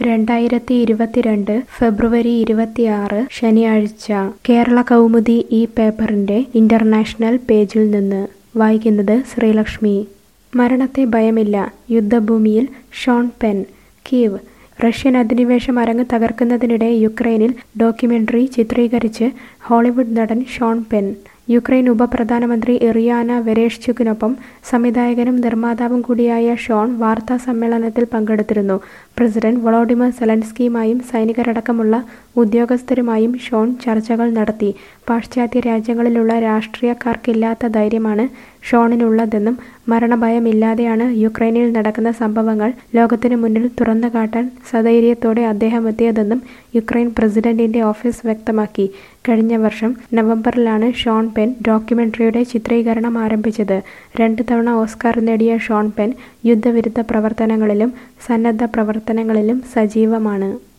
രണ്ടായിരത്തി ഇരുപത്തിരണ്ട് ഫെബ്രുവരി ഇരുപത്തിയാറ് ശനിയാഴ്ച കേരള കൗമുദി ഈ പേപ്പറിന്റെ ഇന്റർനാഷണൽ പേജിൽ നിന്ന് വായിക്കുന്നത് ശ്രീലക്ഷ്മി മരണത്തെ ഭയമില്ല യുദ്ധഭൂമിയിൽ ഷോൺ പെൻ കീവ് റഷ്യൻ അധിനിവേശം അരങ്ങ് തകർക്കുന്നതിനിടെ യുക്രൈനിൽ ഡോക്യുമെന്ററി ചിത്രീകരിച്ച് ഹോളിവുഡ് നടൻ ഷോൺ പെൻ യുക്രൈൻ ഉപപ്രധാനമന്ത്രി ഇറിയാന വെരേഷ്ചുക്കിനൊപ്പം സംവിധായകനും നിർമ്മാതാവും കൂടിയായ ഷോൺ വാർത്താ സമ്മേളനത്തിൽ പങ്കെടുത്തിരുന്നു പ്രസിഡന്റ് വളോഡിമർ സെലൻസ്കിയുമായും സൈനികരടക്കമുള്ള ഉദ്യോഗസ്ഥരുമായും ഷോൺ ചർച്ചകൾ നടത്തി പാശ്ചാത്യ രാജ്യങ്ങളിലുള്ള രാഷ്ട്രീയക്കാർക്കില്ലാത്ത ധൈര്യമാണ് ഷോണിനുള്ളതെന്നും മരണഭയമില്ലാതെയാണ് യുക്രൈനിൽ നടക്കുന്ന സംഭവങ്ങൾ ലോകത്തിനു മുന്നിൽ തുറന്നു കാട്ടാൻ സധൈര്യത്തോടെ അദ്ദേഹം എത്തിയതെന്നും യുക്രൈൻ പ്രസിഡന്റിന്റെ ഓഫീസ് വ്യക്തമാക്കി കഴിഞ്ഞ വർഷം നവംബറിലാണ് ഷോൺ പെൻ ഡോക്യുമെന്ററിയുടെ ചിത്രീകരണം ആരംഭിച്ചത് രണ്ട് തവണ ഓസ്കാർ നേടിയ ഷോൺ പെൻ യുദ്ധവിരുദ്ധ പ്രവർത്തനങ്ങളിലും സന്നദ്ധ പ്രവർത്തനങ്ങളിലും സജീവമാണ്